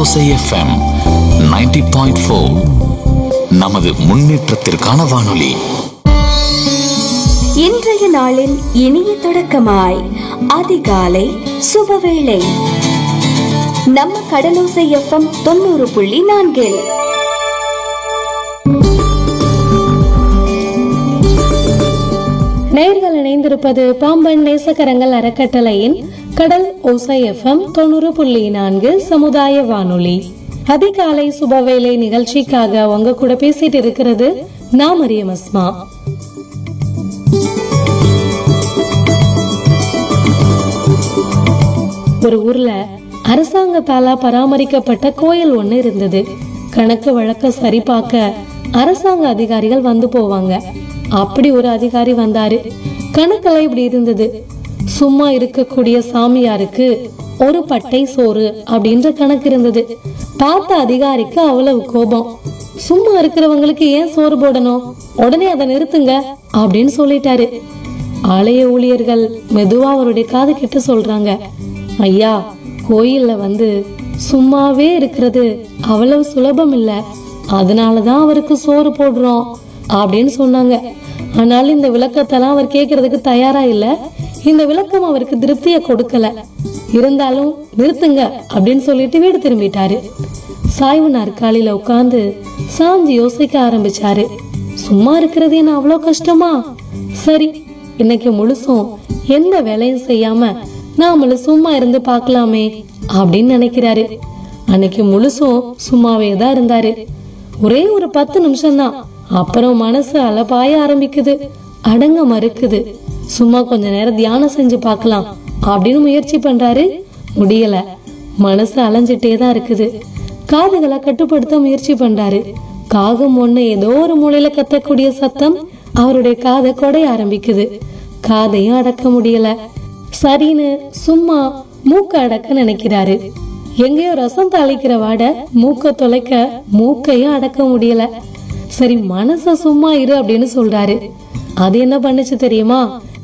கடலோசை FM 90.4 point நமது முன்னேற்றத்திற்கான வானொலி இன்றைய நாளின் இனிய தொடக்கமாய் அதிகாலை சுபவேளை நம்ம கடலோசை எஃப்எம் தொண்ணூறு புள்ளி நான்கில் நேர்கள் இணைந்திருப்பது பாம்பன் நேசக்கரங்கள் அறக்கட்டளையின் கடல் ஓசை எஃப்எம் தொண்ணூறு புள்ளி நான்கு சமுதாய வானொலி அதிகாலை சுபவேளை நிகழ்ச்சிக்காக உங்க கூட பேசிட்டு இருக்கிறது நான் மரியம் அஸ்மா ஒரு ஊர்ல அரசாங்கத்தால பராமரிக்கப்பட்ட கோயில் ஒண்ணு இருந்தது கணக்கு வழக்க சரி பார்க்க அரசாங்க அதிகாரிகள் வந்து போவாங்க அப்படி ஒரு அதிகாரி வந்தாரு கணக்கெல்லாம் இப்படி இருந்தது சும்மா இருக்கக்கூடிய சாமியாருக்கு ஒரு பட்டை சோறு அப்படின்ற கணக்கு இருந்தது பார்த்த அதிகாரிக்கு அவ்வளவு கோபம் சும்மா இருக்கிறவங்களுக்கு ஏன் சோறு போடணும் உடனே அதை நிறுத்துங்க அப்படின்னு சொல்லிட்டாரு ஆலய ஊழியர்கள் மெதுவா அவருடைய காது கிட்ட சொல்றாங்க ஐயா கோயில்ல வந்து சும்மாவே இருக்கிறது அவ்வளவு சுலபம் இல்ல அதனாலதான் அவருக்கு சோறு போடுறோம் அப்படின்னு சொன்னாங்க ஆனாலும் இந்த விளக்கத்தெல்லாம் அவர் கேட்கறதுக்கு தயாரா இல்ல இந்த விளக்கம் அவருக்கு திருப்தியை கொடுக்கல இருந்தாலும் நிறுத்துங்க அப்படின்னு சொல்லிட்டு வீடு திரும்பிட்டாரு சாய்வு நாற்காலியில உட்கார்ந்து சாஞ்சி யோசிக்க ஆரம்பிச்சாரு சும்மா இருக்கிறது என்ன அவ்வளோ கஷ்டமா சரி இன்னைக்கு முழுசும் எந்த வேலையும் செய்யாம நாமளும் சும்மா இருந்து பார்க்கலாமே அப்படின்னு நினைக்கிறாரு அன்னைக்கு முழுசும் சும்மாவே தான் இருந்தாரு ஒரே ஒரு பத்து நிமிஷம் தான் அப்புறம் மனசு அலபாய ஆரம்பிக்குது அடங்க மறுக்குது சும்மா கொஞ்ச நேரம் தியானம் செஞ்சு பார்க்கலாம் அப்படின்னு முயற்சி பண்றாரு முடியல மனசு அலைஞ்சிட்டே தான் இருக்குது காதுகளை கட்டுப்படுத்த முயற்சி பண்றாரு காகம் ஒண்ணு ஏதோ ஒரு மூலையில கத்தக்கூடிய சத்தம் அவருடைய காதை கொடைய ஆரம்பிக்குது காதையும் அடக்க முடியல சரின்னு சும்மா மூக்க அடக்க நினைக்கிறாரு எங்கேயோ ரசம் தாளிக்கிற வாட மூக்க தொலைக்க மூக்கையும் அடக்க முடியல சரி மனச சும்மா இரு அப்படின்னு சொல்றாரு அது என்ன பண்ணுச்சு தெரியுமா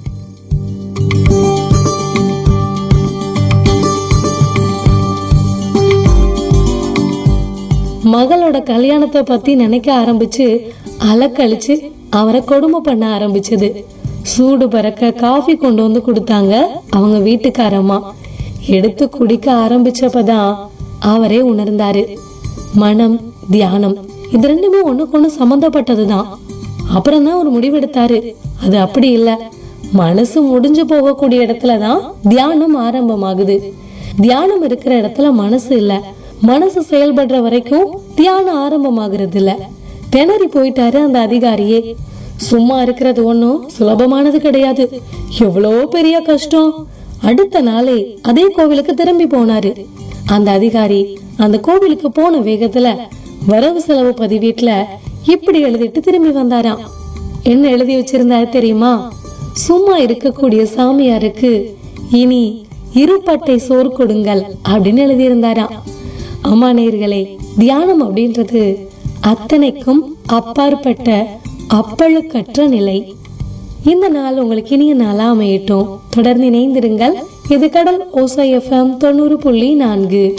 மகளோட கல்யாணத்தை பத்தி நினைக்க ஆரம்பிச்சு அலக்கழிச்சு அவரை கொடுமை பண்ண ஆரம்பிச்சது சூடு பறக்க காஃபி கொண்டு வந்து கொடுத்தாங்க அவங்க வீட்டுக்காரம்மா எடுத்து குடிக்க ஆரம்பிச்சப்பதான் அவரே உணர்ந்தாரு மனம் தியானம் இது ரெண்டுமே ஒண்ணுக்கு ஒண்ணு சம்பந்தப்பட்டதுதான் அப்புறம் தான் ஒரு முடிவெடுத்தாரு அது அப்படி இல்ல மனசு முடிஞ்சு போகக்கூடிய இடத்துலதான் தியானம் ஆரம்பமாகுது தியானம் இருக்கிற இடத்துல மனசு இல்ல மனசு செயல்படுற வரைக்கும் தியானம் ஆரம்பமாகிறது இல்ல திணறி போயிட்டாரு அந்த அதிகாரியே சும்மா இருக்கிறது ஒண்ணும் சுலபமானது கிடையாது எவ்வளோ பெரிய கஷ்டம் அடுத்த நாளே அதே கோவிலுக்கு திரும்பி போனாரு அந்த அதிகாரி அந்த கோவிலுக்கு போன வேகத்துல வரவு செலவு பதிவேட்டுல இப்படி எழுதிட்டு திரும்பி வந்தாராம் என்ன எழுதி வச்சிருந்தாரு தெரியுமா சும்மா இருக்கக்கூடிய சாமியாருக்கு இனி இருபட்டை சோறு கொடுங்கள் அப்படின்னு எழுதியிருந்தாராம் அம்மா நேயர்களே தியானம் அப்படின்றது அத்தனைக்கும் அப்பாற்பட்ட அப்பழுக்கற்ற நிலை இந்த நாள் உங்களுக்கு இனிய நாளா அமையட்டும் தொடர்ந்து இணைந்திருங்கள் இது கடல் ஓசை எஃப்எம் தொண்ணூறு புள்ளி நான்கு